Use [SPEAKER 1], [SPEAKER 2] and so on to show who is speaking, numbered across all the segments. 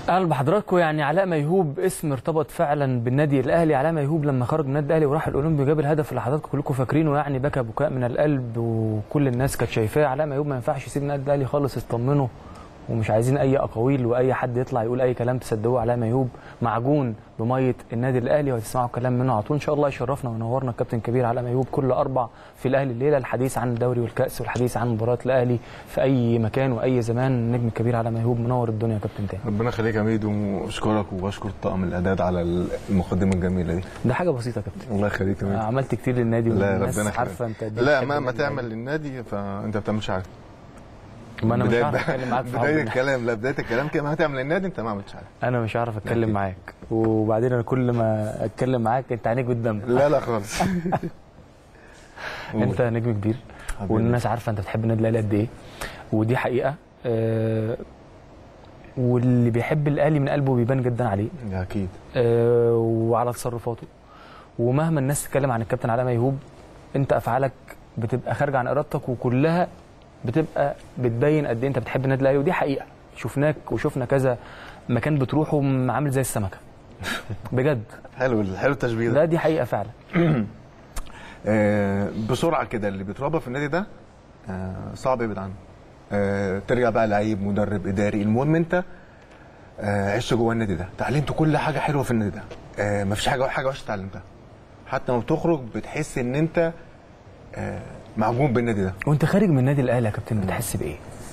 [SPEAKER 1] اهلا بحضراتكم يعني علاء ميهوب اسم ارتبط فعلا بالنادي الاهلي علاء ميهوب لما خرج من النادي الاهلي وراح الاولمبي جاب الهدف اللي حضراتكم كلكم فاكرينه يعني بكى بكاء من القلب وكل الناس كانت شايفاه علاء ميهوب ما ينفعش يسيب النادي الاهلي خالص اطمنوا ومش عايزين اي اقاويل واي حد يطلع يقول اي كلام تصدقوه علاء ميهوب معجون بميه النادي الاهلي وهتسمعوا كلام منه على طول ان شاء الله يشرفنا وينورنا الكابتن كبير علاء ميهوب كل اربع في الاهلي الليله الحديث عن الدوري والكاس والحديث عن مباراه الاهلي في اي مكان واي زمان النجم الكبير علاء ميهوب منور الدنيا يا كابتن تاني
[SPEAKER 2] ربنا يخليك يا ميدو واشكرك واشكر طاقم الاعداد على المقدمه الجميله دي
[SPEAKER 1] ده حاجه بسيطه يا كابتن
[SPEAKER 2] الله يخليك يا ميدو
[SPEAKER 1] عملت كتير للنادي
[SPEAKER 2] لا
[SPEAKER 1] والناس
[SPEAKER 2] ربنا
[SPEAKER 1] عارفه
[SPEAKER 2] يخليك
[SPEAKER 1] انت قد إيه
[SPEAKER 2] لا
[SPEAKER 1] بتحب
[SPEAKER 2] مهما
[SPEAKER 1] النادي
[SPEAKER 2] تعمل
[SPEAKER 1] الأهلي.
[SPEAKER 2] للنادي فانت ما بتعملش حاجه
[SPEAKER 1] ما انا مش
[SPEAKER 2] بداية-
[SPEAKER 1] هعرف اتكلم معاك في حب
[SPEAKER 2] بدايه
[SPEAKER 1] الله.
[SPEAKER 2] الكلام لا بدايه الكلام كده مهما تعمل للنادي انت ما عملتش حاجه
[SPEAKER 1] انا مش هعرف اتكلم
[SPEAKER 2] أكيد.
[SPEAKER 1] معاك وبعدين انا كل ما اتكلم معاك انت عينيك قدام
[SPEAKER 2] لا لا خالص
[SPEAKER 1] انت نجم كبير
[SPEAKER 2] حبيبي.
[SPEAKER 1] والناس عارفه انت بتحب النادي الاهلي قد ايه ودي حقيقه آه، واللي بيحب الاهلي من قلبه بيبان جدا عليه
[SPEAKER 2] اكيد
[SPEAKER 1] آه، وعلى تصرفاته ومهما الناس تتكلم عن الكابتن علاء ميهوب انت افعالك بتبقى خارجه عن ارادتك وكلها بتبقى بتبين قد ايه انت بتحب النادي الاهلي ودي حقيقه شفناك وشفنا كذا مكان بتروحه عامل زي السمكه بجد
[SPEAKER 2] حلو حلو التشبيه ده
[SPEAKER 1] لا دي حقيقه فعلا
[SPEAKER 2] آه، بسرعه كده اللي بيتربى في النادي ده آه، صعب يبعد عنه آه، ترجع بقى لعيب مدرب اداري المهم انت آه، عشت جوه النادي ده اتعلمت كل حاجه حلوه في النادي ده آه، مفيش حاجه حاجه وحشه اتعلمتها حتى لما بتخرج بتحس ان انت آه، معجون بالنادي ده
[SPEAKER 1] وانت خارج من النادي الاهلي يا كابتن بتحس بايه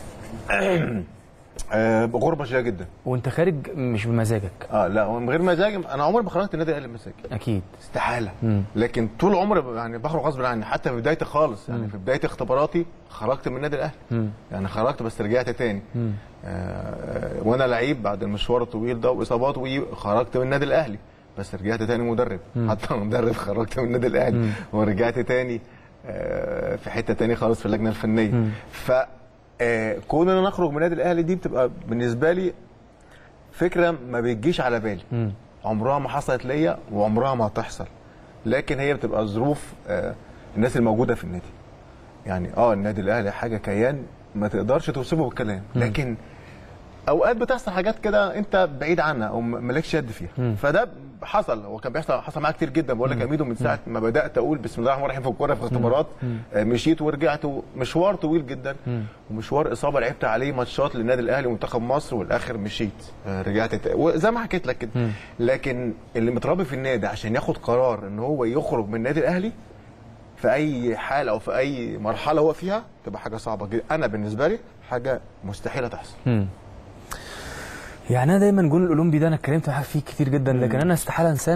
[SPEAKER 2] آه، غربه شديده جدا
[SPEAKER 1] وانت خارج مش بمزاجك
[SPEAKER 2] اه لا من غير مزاج انا عمري ما خرجت النادي الاهلي بمزاجي
[SPEAKER 1] اكيد
[SPEAKER 2] استحاله
[SPEAKER 1] مم.
[SPEAKER 2] لكن طول عمري ب- يعني بخرج غصب عني حتى في بدايتي خالص يعني في بدايه اختباراتي خرجت من النادي الاهلي
[SPEAKER 1] مم.
[SPEAKER 2] يعني خرجت بس رجعت تاني
[SPEAKER 1] مم.
[SPEAKER 2] آه وانا لعيب بعد المشوار الطويل ده واصابات وخرجت من النادي الاهلي بس رجعت تاني مدرب حتى أنا مدرب خرجت من النادي الاهلي ورجعت تاني آه في حته تاني خالص في اللجنه الفنيه ف آه، كون ان انا اخرج من النادي الاهلي دي بتبقى بالنسبه لي فكره ما بتجيش على بالي
[SPEAKER 1] مم.
[SPEAKER 2] عمرها ما حصلت ليا وعمرها ما هتحصل لكن هي بتبقى ظروف آه، الناس الموجوده في النادي يعني اه النادي الاهلي حاجه كيان ما تقدرش توصفه بالكلام لكن اوقات بتحصل حاجات كده انت بعيد عنها او م- مالكش يد فيها فده حصل هو كان بيحصل حصل معايا كتير جدا بقول لك يا ميدو من ساعه ما بدات اقول بسم الله الرحمن الرحيم في الكوره في اختبارات آه، مشيت ورجعت مشوار طويل جدا ومشوار اصابه لعبت عليه ماتشات للنادي الاهلي ومنتخب مصر والاخر مشيت آه، رجعت تا- وزي ما حكيت لك كده لكن اللي متربي في النادي عشان ياخد قرار ان هو يخرج من النادي الاهلي في اي حال او في اي مرحله هو فيها تبقى حاجه صعبه جدا انا بالنسبه لي حاجه مستحيله تحصل
[SPEAKER 1] مم. يعني انا دايما جول الاولمبي ده انا اتكلمت معاك فيه كتير جدا لكن انا استحاله انساه